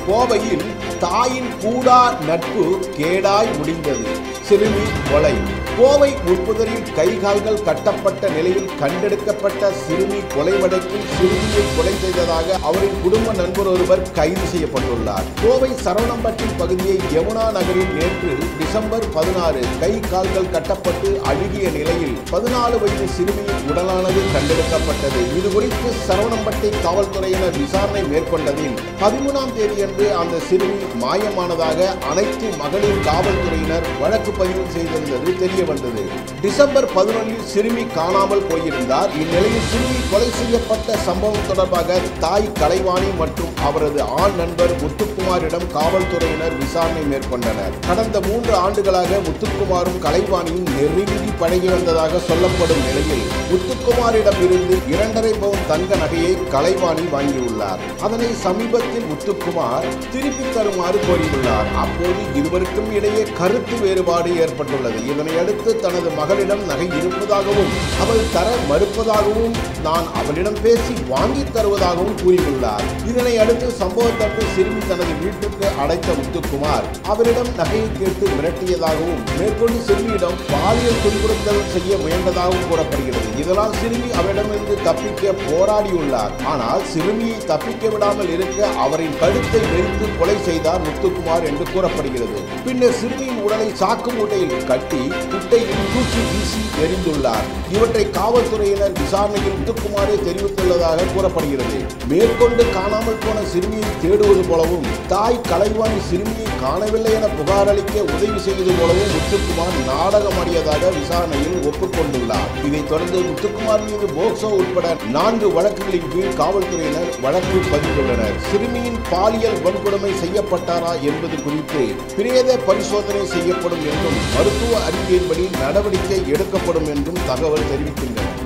கோவையில் தாயின் கூடா நட்பு கேடாய் முடிந்தது சிறுமி கொலை கோவை முற்புதரில் கை கால்கள் கட்டப்பட்ட நிலையில் கண்டெடுக்கப்பட்ட சிறுமி கொலை வழக்கில் சிறுமியை கொலை செய்ததாக அவரின் குடும்ப நண்பர் ஒருவர் கைது செய்யப்பட்டுள்ளார் கோவை சரவணம்பட்டி பகுதியை யமுனா நகரில் நேற்று டிசம்பர் பதினாறு கை கால்கள் கட்டப்பட்டு அழுகிய நிலையில் பதினாலு வயது சிறுமியின் உடலானது கண்டெடுக்கப்பட்டது இது குறித்து சரவணம்பட்டி காவல்துறையினர் விசாரணை மேற்கொண்டதில் பதிமூணாம் தேதியன்று அந்த சிறுமி மாயமானதாக அனைத்து மகளிர் காவல்துறையினர் வழக்கு பதிவு செய்திருந்தது தெரிய வந்தது டிசம்பர் பதினொன்றில் சிறுமி காணாமல் போயிருந்தார் இந்நிலையில் சிறுமி கொலை செய்யப்பட்ட சம்பவம் தொடர்பாக தாய் கலைவாணி மற்றும் அவரது ஆண் நண்பர் முத்துக்குமாரிடம் காவல்துறையினர் விசாரணை மேற்கொண்டனர் கடந்த மூன்று ஆண்டுகளாக முத்துக்குமாரும் கலைவாணியும் நெருங்கி பழகி வந்ததாக சொல்லப்படும் நிலையில் முத்துக்குமாரிடம் இருந்து இரண்டரை பவுன் தங்க நகையை கலைவாணி வாங்கியுள்ளார் அதனை சமீபத்தில் முத்துக்குமார் திருப்பி தருமாறு கோரியுள்ளார் அப்போது இருவருக்கும் இடையே கருத்து வேறுபாடு ஏற்பட்டுள்ளது இதனை அடுத்து தனது மகளிடம் நகை இருப்பதாகவும் அவள் தர மறுப்பதாகவும் நான் அவளிடம் பேசி வாங்கி தருவதாகவும் கூறியுள்ளார் இதனை அடுத்து சம்பவத்தன்று சிறுமி தனது வீட்டுக்கு அடைத்த முத்துக்குமார் அவரிடம் நகையை கேட்டு மிரட்டியதாகவும் மேற்கொண்டு சிறுமியிடம் பாலியல் துன்புறுத்தல் செய்ய முயன்றதாகவும் கூறப்படுகிறது இதனால் சிறுமி அவரிடமிருந்து தப்பிக்க போராடியுள்ளார் ஆனால் சிறுமியை தப்பிக்க விடாமல் இருக்க அவரின் கழுத்தை நெறித்து கொலை செய்தார் முத்துக்குமார் என்று கூறப்படுகிறது பின்னர் சிறுமியின் உடலை சாக்கு மூட்டையில் கட்டி குட்டையில் தூக்கி வீசி எரிந்துள்ளார் இவற்றை காவல்துறையினர் விசாரணையில் முத்துக்குமாரே தெரிவித்துள்ளதாக கூறப்படுகிறது மேற்கொண்டு காணாமல் போன சிறுமியை தேடுவது போலவும் தாய் கலைவாணி சிறுமியை காணவில்லை என புகார் அளிக்க உதவி செய்வது போலவும் முத்துக்குமார் நாடகமாடியதாக விசாரணையில் ஒப்புக்கொண்டுள்ளார் இதைத் தொடர்ந்து முத்துக்குமார் மீது போக்சோ உட்பட நான்கு வழக்குகளின் கீழ் காவல்துறையினர் வழக்கு பதிந்துள்ளனர் சிறுமியின் பாலியல் வன்கொடுமை செய்யப்பட்டாரா என்பது குறித்து பிரேத பரிசோதனை செய்யப்படும் என்றும் மருத்துவ அறிக்கையின்படி நடவடிக்கை எடுக்கப்படும் என்றும் தகவல் தெரிவிக்கின்றன